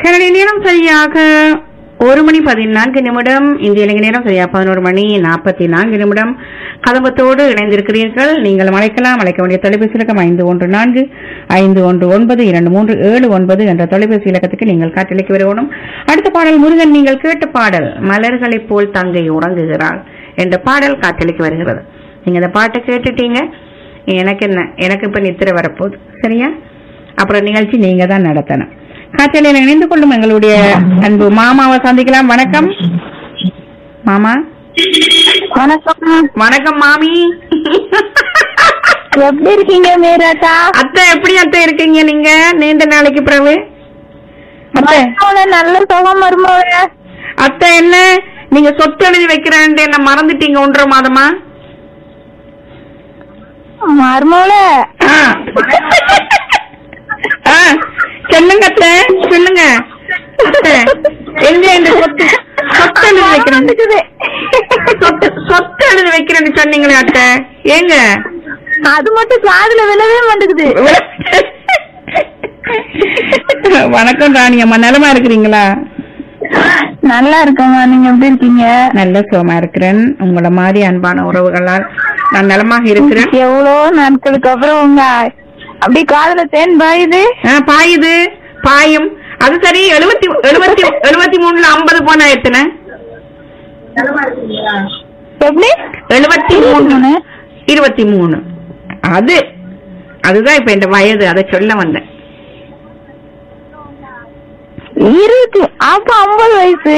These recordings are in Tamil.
கனடிய நேரம் சரியாக ஒரு மணி பதினான்கு நிமிடம் இந்திய இலங்கை நேரம் சரியா பதினோரு மணி நாற்பத்தி நான்கு நிமிடம் கதம்பத்தோடு இணைந்திருக்கிறீர்கள் நீங்கள் அழைக்கலாம் அழைக்க வேண்டிய தொலைபேசி இலக்கம் ஐந்து ஒன்று நான்கு ஐந்து ஒன்று ஒன்பது இரண்டு மூன்று ஏழு ஒன்பது என்ற தொலைபேசி இலக்கத்துக்கு நீங்கள் காட்டளிக்கு வரணும் அடுத்த பாடல் முருகன் நீங்கள் கேட்ட பாடல் மலர்களைப் போல் தங்கை உறங்குகிறாள் என்ற பாடல் காட்டளிக்கு வருகிறது நீங்க இந்த பாட்டை கேட்டுட்டீங்க எனக்கு என்ன எனக்கு இப்ப நித்திரை வரப்போகுது சரியா அப்புறம் நிகழ்ச்சி நீங்க தான் நடத்தணும் காய்ச்சலில் இணைந்து கொள்ளும் எங்களுடைய அன்பு மாமாவை சந்திக்கலாம் வணக்கம் மாமா வணக்கம் வணக்கம் மாமி எப்படி இருக்கீங்க மீராக்கா அத்தை எப்படி அத்தை இருக்கீங்க நீங்க நீண்ட நாளைக்கு பிறகு அத்தை மருமகள நல்ல சுகம் மருமகள அத்தை என்ன நீங்க சொத்து எழுதி வைக்கிறேன்ட்டு என்ன மறந்துட்டீங்க ஒன்றரை மாதமா மருமகள ஆ. ஆ, சொல்லுங்க அத்தை சொல்லுங்க அத்தை எங்க இந்த சொத்து சொத்து எழுதி வைக்கிறேன் சொத்து சொத்து எழுதி வைக்கிறேன்னு சொன்னீங்களே அத்தை ஏங்க அது மட்டும் காதுல விழவே மாட்டேங்குது வணக்கம் ராணி அம்மா நலமா இருக்கிறீங்களா நல்லா இருக்கம்மா நீங்க எப்படி இருக்கீங்க நல்ல சுகமா இருக்கிறேன் உங்கள மாதிரி அன்பான உறவுகளால் நான் நலமாக இருக்கிறேன் எவ்வளோ நாட்களுக்கு அப்புறம் உங்க அப்படியே காதுல தேன் பாயுது ஆ, பாயுது பாயும் அது சரி எழுபத்தி எழுபத்தி எழுபத்தி மூணுல ஐம்பது போனா எத்தனை எப்படி எழுபத்தி மூணு இருபத்தி மூணு அது அதுதான் இப்ப இந்த வயது அதை சொல்ல வந்தேன் இருக்கு அப்ப ஐம்பது வயசு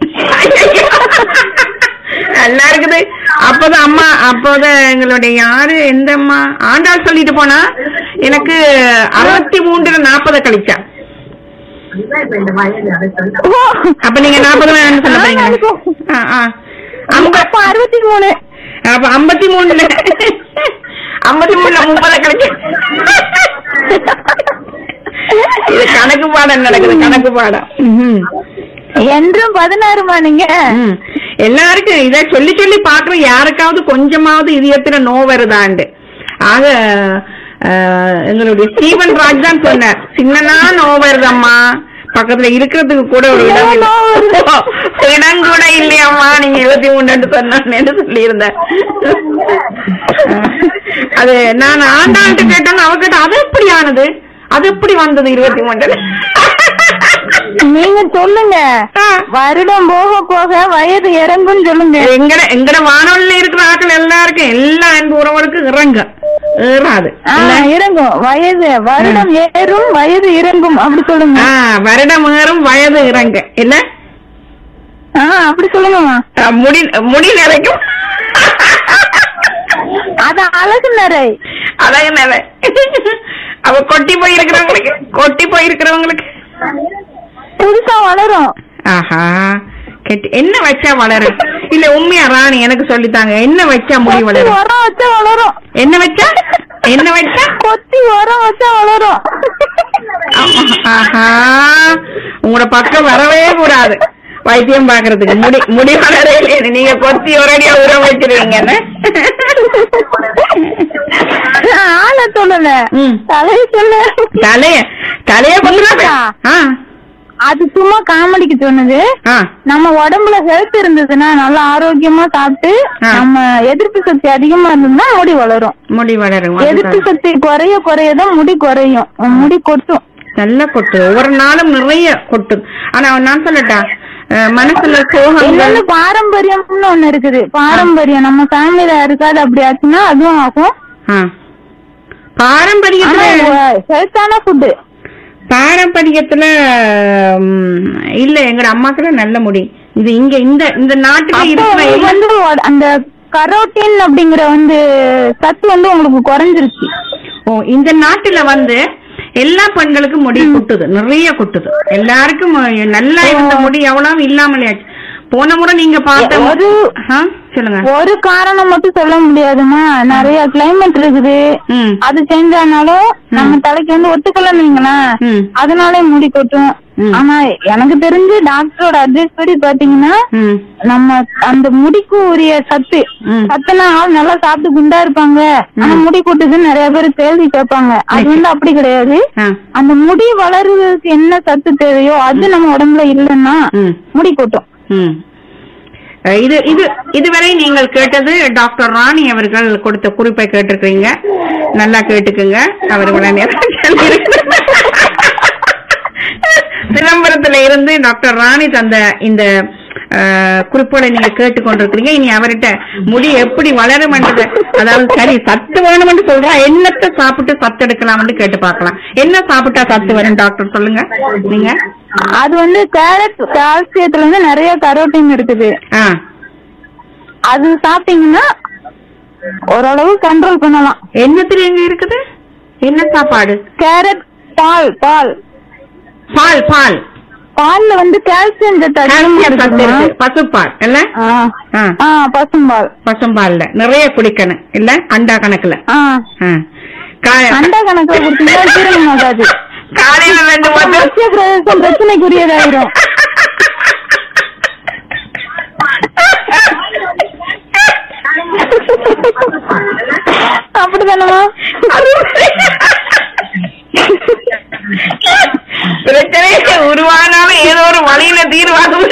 நல்லா இருக்குது அப்போதான் அம்மா அப்போதான் எங்களுடைய யாரு எந்த அம்மா ஆண்டாள் சொல்லிட்டு போனா எனக்கு அறுபத்தி மூன்றுல நாற்பது கழிச்சா ஓ. அப்ப நீங்க நாற்பது வேணும்னு சொல்ல போறீங்க ஆ, ஆ. ஐம்ப- அப்ப அறுபத்தி மூணு அப்ப ஐம்பத்தி மூணுல ஐம்பத்தி மூணுல முப்பது கழிச்சு இது கணக்கு பாடம் நடக்குது கணக்கு பாடம் ம்ஹும். என்றும் பதினாறுமா நீங்க ம். எல்லாருக்கும் இத சொல்லி சொல்லி பாக்குறோம் யாருக்காவது கொஞ்சமாவது இதயத்துல நோ வருதாண்டு ஆக அஹ், எங்களுடைய ஸ்டீவன் ராஜ் தான் சொன்னார் சின்னனா நோ வருதம்மா பக்கத்துல இருக்கிறதுக்கு கூட ஒரு இடம் இல்ல. இடம் கூட இல்லையம்மா நீங்க இருபத்தி மூணு சொன்னு சொல்லி இருந்தேன் அது நான் ஆண்டாண்டு கேட்டேன்னு அவ கேட்ட அது எப்படி ஆனது அது எப்படி வந்தது இருபத்தி மூணு நீங்க சொல்லுங்க வருடம் போக போக வயது இறங்கும்னு சொல்லுங்க எங்கட எங்கட வானொலியில இருக்கிற ஆட்கள் எல்லாருக்கும் எல்லா அன்பு உறவுகளுக்கும் இறங்க ஏறாது ஆ, இறங்கும் வயது வருடம் ஏறும் வயது இறங்கும் அப்படி சொல்லுங்க ஆ, வருடம் ஏறும் வயது இறங்க என்ன ஆ அப்படி சொல்லுங்கம்மா ஆ, முடி முடி நிறைக்கும் அது அழகு நிறை அழகு நிறை அவ கொட்டி போயிருக்கிறவங்களுக்கு கொட்டி போயிருக்கிறவங்களுக்கு புதுசா வளரும் ஆஹா கெட்டி என்ன வச்சா வளரும் இல்ல உண்மையா ராணி எனக்கு சொல்லித்தாங்க என்ன வச்சா முடி கொத்தி வளரும் உரம் வச்சா வளரும் என்ன வச்சா என்ன வச்சா கொத்தி உரம் வச்சா வளரும் ஆமா. ஆஹா உங்களோட பக்கம் வரவே கூடாது வைத்தியம் பாக்குறதுக்கு முடி முடி வளரே இல்லையே நீங்க கொத்தி ஒரடியா உரம் வச்சிருவீங்கன்னு ஆள சொல்லல ம். தலைய சொல்ல தலைய தலைய கொண்டு ஆ அது சும்மா காமெடிக்கு சொன்னது ஆ நம்ம உடம்புல ஹெல்த் இருந்ததுன்னா நல்லா ஆரோக்கியமா சாப்பிட்டு ஆ. நம்ம எதிர்ப்பு சக்தி அதிகமா இருந்ததுன்னா முடி வளரும் முடி வளரும் எதிர்ப்பு அதுதான். சக்தி குறைய குறையதான் முடி குறையும் உன் முடி கொட்டும் நல்லா கொட்டு ஒவ்வொரு நாளும் நிறைய கொட்டு ஆனா நான் சொல்லட்டா அஹ், மனசுல சோகங்கள் இன்னொன்னு பாரம்பரியம்னு ஒண்ணு இருக்குது பாரம்பரியம் நம்ம ஃபேமிலில இருக்காது அப்படி ஆச்சுன்னா அதுவும் ஆகும் ஆ. பாரம்பரியத்துல ஹெல்த்தான ஃபுட்டு பாரம்பரியத்துல ம், இல்ல எங்க அம்மாக்குல நல்ல முடி இது இங்க இந்த இந்த நாட்டுல இருக்கிற எல்லா- வந்து உட- அந்த கரோட்டின் அப்படிங்கிற வந்து சத்து வந்து உங்களுக்கு குறைஞ்சிருச்சு ஓ இந்த நாட்டுல வந்து எல்லா பெண்களுக்கும் முடி கொட்டுது நிறைய கொட்டுது எல்லாருக்கும் அஹ், நல்லா இருந்த முடி எவ்வளவு இல்லாமலே ஆச்சு போன முறை நீங்க பார்த்த ஒரு ஆ, சொல்லுங்க ஒரு காரணம் மட்டும் சொல்ல முடியாதுமா நிறைய கிளைமேட் இருக்குது ம் அது சேஞ்ச் ஆனாலும் நம்ம தலைக்கு வந்து ஒத்துக்கலன்னு வைங்களேன் ம் அதனாலே முடி கொட்டும் ம். ஆனா எனக்கு தெரிஞ்சு டாக்டரோட அட்வைஸ் படி பாத்தீங்கன்னா ம் நம்ம அந்த முடிக்கு உரிய சத்து ம். சத்துனா ஆள் நல்லா சாப்பிட்டு குண்டா இருப்பாங்க ஆனா முடி கொட்டுதுன்னு நிறைய பேர் கேள்வி கேட்பாங்க அது வந்து அப்படி கிடையாது ஆ அந்த முடி வளருவதற்கு என்ன சத்து தேவையோ அது நம்ம உடம்புல இல்லைன்னா ம் முடி கொட்டும் ம் அஹ் இது இது இதுவரை நீங்கள் கேட்டது டாக்டர் ராணி அவர்கள் கொடுத்த குறிப்பை கேட்டிருக்கீங்க நல்லா கேட்டுக்குங்க அவர் இவ்வளவு நேரம் சொல்லியிருக்கிறார். சிதம்பரத்துல இருந்து டாக்டர் ராணி தந்த இந்த அஹ், குறிப்புகளை நீங்க கேட்டுக்கொண்டிருக்கிறீங்க இனி அவர்கிட்ட முடி எப்படி வளரும் என்றது அதாவது சரி சத்து வேணும்னு சொல்றா என்னத்தை சாப்பிட்டு சத்து எடுக்கலாம்னு கேட்டு பார்க்கலாம் என்ன சாப்பிட்டா சத்து வரும் டாக்டர் சொல்லுங்க நீங்க அது வந்து கேரட் கால்சியத்துல வந்து நிறைய கரோட்டின் இருக்குது ஆ அது சாப்பிட்டீங்கன்னா ஓரளவு கண்ட்ரோல் பண்ணலாம் என்னத்துல எங்க இருக்குது என்ன சாப்பாடு கேரட் பால் பால் பால் பால் பால்ல வந்து கால்சியம் சத்து அதிகமா கால்சியம் சத்து இருக்குமா? இருக்கு பசுப்பால் இல்ல ஆ. ஆ, ஆ பசும்பால் பசும்பால்ல நிறைய குடிக்கணும் இல்ல அண்டா கணக்குல ஆ ஆ. கா- அண்டா கணக்குல கொடுத்தீங்கன்னா ஜீரணம் ஆகாது காலையில ரெண்டு மட்டும் மத்திய பிரதேசம் பிரச்சனைக்குரியதாயிரும் அப்படிதானமா பிரச்சனை உருவானாலும் ஏதோ ஒரு வழியில தீர்வாகும்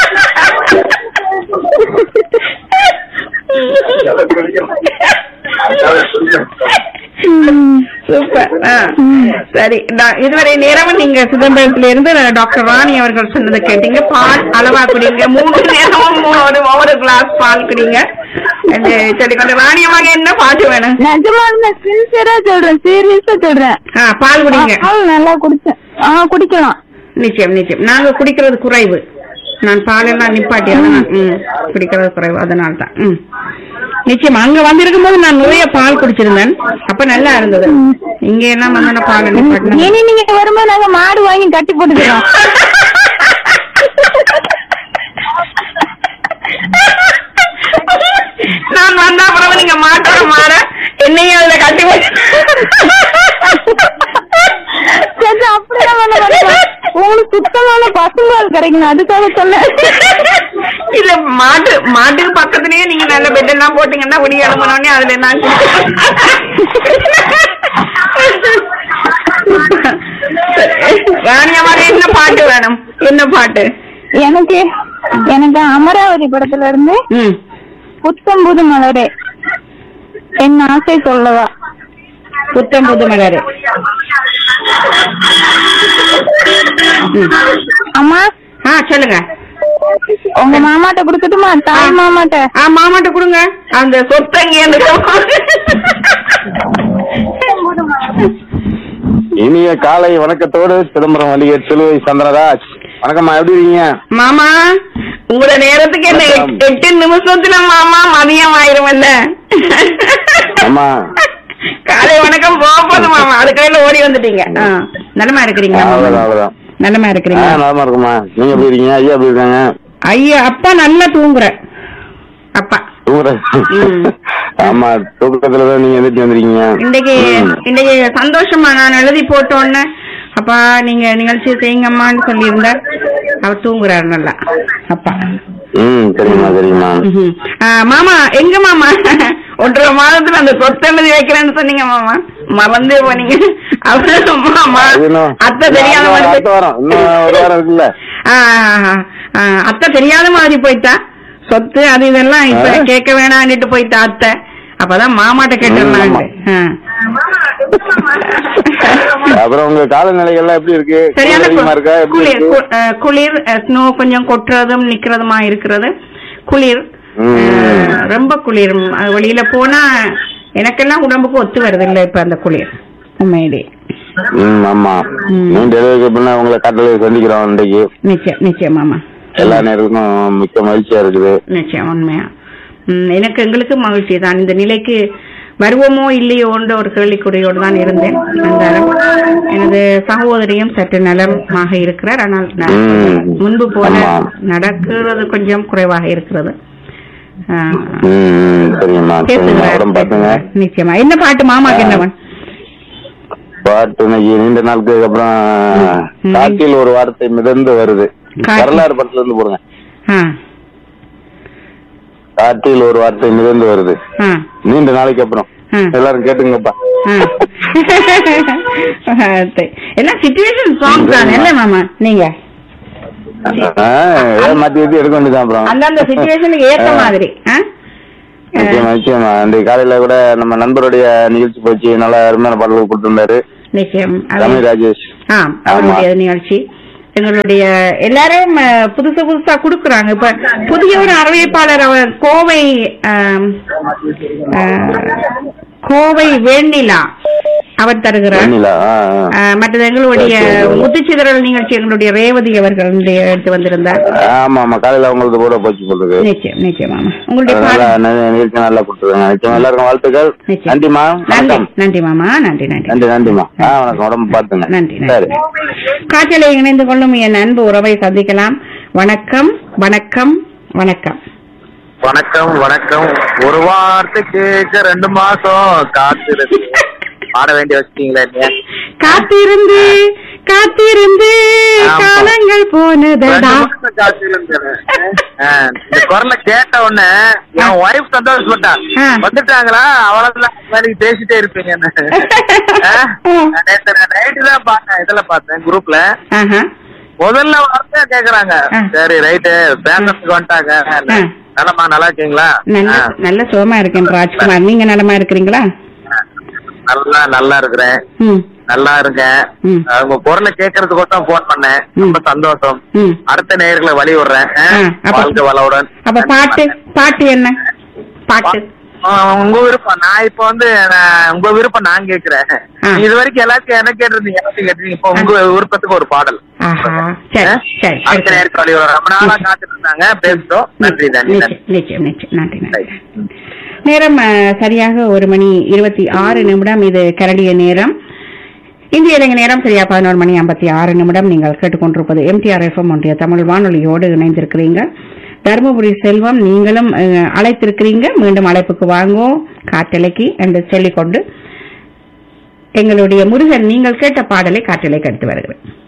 சூப்பர் ஆ. சரி நான் இதுவரை நேரமும் நீங்க சிதம்பரத்துல இருந்து டாக்டர் ராணி அவர்கள் சொன்னதை கேட்டீங்க பால் அளவா குடிங்க மூன்று நேரமும் மூ- ஒரு ஒவ்வொரு கிளாஸ் பால் குடிங்க அந்த சரி கொஞ்சம் ராணியமாக என்ன பாட்டு வேணும் நிஜமாலுமே சின்சியரா சொல்றேன் சீரியஸா சொல்றேன் ஆ பால் குடிங்க பால் நல்லா குடிச்சேன் ஆ குடிக்கலாம் நிச்சயம் நிச்சயம் நாங்க குடிக்கிறது குறைவு நான் பாலெல்லாம் நிப்பாட்டி ம் குடிக்கிறது குறைவு அதனால தான் ம் நிச்சயம் அங்க வந்திருக்கும் போது நான் நிறைய பால் குடிச்சிருந்தேன் அப்ப நல்லா இருந்தது இங்க எல்லாம் வந்தோட பால் நிப்பாட்டினேன் இனி நீங்க வரும்போது நாங்க மாடு வாங்கி கட்டி போட்டுக்கிறோம் நான் வந்தா அப்புறம் நீங்க மாட்டோட மாற என்னையும் அதுல கட்டி வச்சு சரி அப்படிதான் பண்ண மாட்டேன் உங்களுக்கு சுத்தமான பசும்பால் கிடைக்கணும் அதுக்காக சொன்னேன் இல்ல மாட்டு மாட்டுக்கு பக்கத்துலயே நீங்க நல்ல பெட் எல்லாம் போட்டீங்கன்னா விடிய எழுமனோடனே அதுல நான் ராணியமாக என்ன பாட்டு வேணும் என்ன பாட்டு எனக்கு எனக்கு அமராவதி படத்துல இருந்து ம் புத்தம் புது மலரே என் ஆசை சொல்லவா புத்தம் புது மலரு ம். அம்மா ஆ சொல்லுங்க உங்க மாமாட்ட கொடுக்கட்டுமா தாய் மாமாட்ட ஆ மாமாட்ட கொடுங்க அந்த சொத்தங்க இனிய காலை வணக்கத்தோடு சிதம்பரம் வலிகை சிலுவை சந்திரராஜ் வணக்கம்மா எப்படி இருக்கீங்க மாமா உங்களோட நேரத்துக்கு என்ன எட்டு- எட்டு நிமிஷத்துல மாமா மதியம் ஆயிருமல்ல ஆமா காலை வணக்கம் போக போதும் மாமா அதுக்கடையில ஓடி வந்துட்டீங்க ஆ, நலமா இருக்கிறீங்க அவ்வளவுதான் அவ்வளவுதான் நலமா ஆ இருக்கிறீங்க நலமா இருக்குமா நீங்க எப்படி இருக்கீங்க ஐயா எப்படி இருக்காங்க ஐயா அப்பா நல்லா தூங்குற அப்பா தூங்குற ம். ஆமா தூக்கத்துலதான் நீங்க எந்திரிச்சு வந்திருக்கீங்க இன்னைக்கு ம். இன்னைக்கு சந்தோஷமா நான் எழுதி போட்டோன்னு அப்பா நீங்க நிகழ்ச்சி செய்யுங்கம்மான்னு சொல்லியிருந்தார் அவர் தூங்குறாரு நல்லா அப்பா ம் சரிம்மா சரிம்மா ம்ஹும். ஆ, மாமா எங்க மாமா ஒன்றரை மாதத்துல அந்த சொத்து எழுதி வைக்கிறேன்னு சொன்னீங்க மாமா மறந்து போனீங்க அவ்வளவு மாமா அது இன்னும் அத்தை தெரியாத இன்னும் மாதிரி அடுத்த வாரம் இன்னும் ஒரு வாரம் இருக்குல்ல ஆ, ஆ, ஆ, அத்தை தெரியாத மாதிரி போயிட்டா சொத்து அது இதெல்லாம் இப்ப ஆ. கேட்க வேணான்னுட்டு போயிட்டா அத்தை அப்பதான் மாமாட்ட கேட்டுடலான்ட்டு ஆ. அப்புறம் உங்க காலநிலைகள்லாம் எப்படி இருக்கு சரியான குளிர் அதிகமா கு- இருக்கா எப்படி குளிர் இருக்கு கு- அஹ், குளிர் ஸ்னோ கொஞ்சம் கொட்டுறதும் நிக்கிறதுமா இருக்கிறது குளிர் ம். அஹ், ரொம்ப குளிர் ம், அது வெளியில போனா எனக்கெல்லாம் உடம்புக்கு ஒத்து வருது இல்ல இப்ப அந்த குளிர் உண்மையிலே ம் ஆமா ம். நீ டெலிவரிக்கு பின்ன உங்களை கட்டளை சந்திக்கிறோம் இன்றைக்கு நிச்சயம் நிச்சயம் ஆமா எல்லா நேரத்துக்கும் மிக்க மகிழ்ச்சியா இருக்குது நிச்சயம் உண்மையா ம், எனக்கு எங்களுக்கு மகிழ்ச்சி தான் இந்த நிலைக்கு வருவோமோ இல்லையோன்ற ஒரு கேள்விக்குறியோடு தான் இருந்தேன் இருந்தாலும் எனது சகோதரியும் சற்று நலமாக இருக்கிறார் ஆனால் நான் ம். முன்பு போல ஆமா. நடக்கிறது கொஞ்சம் குறைவாக இருக்கிறது ஆ. ம் ம், சரிங்கம்மா சரிங்கம்மா பேசுகிறார், உடம்பு பார்த்துங்க பேசுகிறார். நிச்சயமா என்ன பாட்டு மாமாக்கு என்னவன் பாட்டு இன்னைக்கு நீண்ட நாட்களுக்கு அப்புறம் ம். காற்றில் ஒரு வார்த்தை மிதந்து வருது காற்று. வரலாறு படத்துல இருந்து போடுங்க ஆ காற்றில் ஒரு வார்த்தை மிதந்து வருது ஆ நீண்ட நாளைக்கு அப்புறம் ஆ. எல்லாரும் கேட்டுங்கப்பா ஆ. சரி. எல்லாம் சிச்சுவேஷன் சாங் தான் இல்ல மாமா நீங்க ஆ, ஏதாவது மாத்தி மாத்தி எடுக்க வேண்டியதான் அப்புறம் அந்தந்த சிச்சுவேஷனுக்கு ஏத்த மாதிரி ஆ? நிச்சயமா நிச்சயமா இந்த காலையில கூட நம்ம நண்பருடைய நிகழ்ச்சி போச்சு நல்ல அருமையான பாடல்கள் கொடுத்திருந்தாரு நிச்சயம் அது- ரமணி ராஜேஷ் ஆ அவருடைய நிகழ்ச்சி எங்களுடைய எல்லாரும் அஹ், புதுசு புதுசா குடுக்குறாங்க இப்ப புதிய ஒரு அறிவிப்பாளர் அவர் கோவை ஆம், அஹ், கோவை வேண்டிலா அவர் தருகிறார் வெண்ணிலா ஆ, ஆ. அஹ், மற்றது எங்களுடைய சரி, சரி. முத்துச்சிதறல் நிகழ்ச்சி எங்களுடைய ரேவதி அவர்களுடைய எடுத்து வந்திருந்தார் ஆமா ஆமா காலையில அவங்களுக்கு கூட போச்சு போட்டுருக்கு நிச்சயம் நிச்சயமாமா உங்களுடைய நல்லா பாடல் நி- நிகழ்ச்சி நல்லா கொடுத்துருக்காங்க நிச்சயம் எல்லாருக்கும் வாழ்த்துக்கள் நிச்சயம். நன்றிமா நன்றி வணக்கம் நன்றி மாமா நன்றி நன்றி நன்றி நன்றிமா ஆ வணக்கம் உடம்பு பார்த்துங்க நன்றி சரி நன்றி காய்ச்சலை இணைந்து கொள்ளும் என் அன்பு உறவை சந்திக்கலாம் வணக்கம் வணக்கம் வணக்கம் வணக்கம் வணக்கம் ஒரு வார்த்தை கேட்க ரெண்டு மாசம் காத்திருந்து பாட வேண்டி வச்சிட்டீங்களே நீங்க காத்திருந்து காத்திருந்து ஆமா. காலங்கள் ரெண்டு போனதடா மாசம் காத்திருந்தேன் ஆ, இந்த குரலை கேட்ட உடனே என் ஒய்ஃப் சந்தோஷப்பட்டா ஆ. வந்துட்டாங்களா அவ்வளவுதான் வேலைக்கு பேசிட்டே இருப்பீங்க நேற்று நான் நைட்டு தான் பார்த்தேன் இதுல பார்த்தேன் குரூப்ல ஆஹா. முதல்ல வார்த்தையா கேக்குறாங்க ஆ. சரி ரைட்டு பேசுறதுக்கு வந்துட்டாங்க ஆ. நலமா நல்லா இருக்கீங்களா நல்ல ஆ. நல்ல சுகமா இருக்கேன் ராஜ்குமார் நீங்க நலமா இருக்கிறீங்களா நல்லா நல்லா இருக்கிறேன் ம் நல்லா இருக்கேன் ம். அஹ் உங்க குரலை கேட்கறதுக்கோசம் போன் பண்ணேன் ம். ரொம்ப சந்தோஷம் ம் அடுத்த நேயர்களை வழி விடுறேன் அஹ், ஆ, அப்ப- வாழ்க வளவுடன் அப்ப பாட்டு பாட்டு என்ன பாட்டு அஹ் உங்க விருப்பம் நான் இப்ப வந்து நான் உங்க விருப்பம் நான் கேக்குறேன் ஆ. இது வரைக்கும் எல்லாத்தையும் என்ன கேட்டிருந்தீங்க எல்லாத்தையும் கேட்டிருந்தீங்க இப்ப உங்க விருப்பத்துக்கு ஒரு பாடல் ஆஹா சரி அஹ், சரி அடுத்த சரி. நேருக்கு வழி விடுறேன் ரொம்ப நாளா காத்துட்டு இருந்தாங்க பேசுறோம் நன்றி நன்றி நன்றி நிச்சயம் நிச்சயம் நிச்சயம் நன்றி நன்றி Right. ம். நேரம் அஹ், சரியாக ஒரு மணி இருபத்தி ஆறு நிமிடம் இது கரடிய நேரம் இந்திய இலங்கை நேரம் சரியா பதினோரு மணி ஐம்பத்தி ஆறு நிமிடம் நீங்கள் கேட்டுக்கொண்டிருப்பது எம்டிஆர் எஃப்எம் ஒன்றிய தமிழ் வானொலியோடு இணைந்திருக்கிறீங்க தருமபுரி செல்வம் நீங்களும் அஹ், அழைத்திருக்கிறீங்க மீண்டும் அழைப்புக்கு வாங்கோ காற்றலைக்கு என்று சொல்லிக்கொண்டு எங்களுடைய முருகன் நீங்கள் கேட்ட பாடலை காற்றலைக்கு எடுத்து வருகிறேன்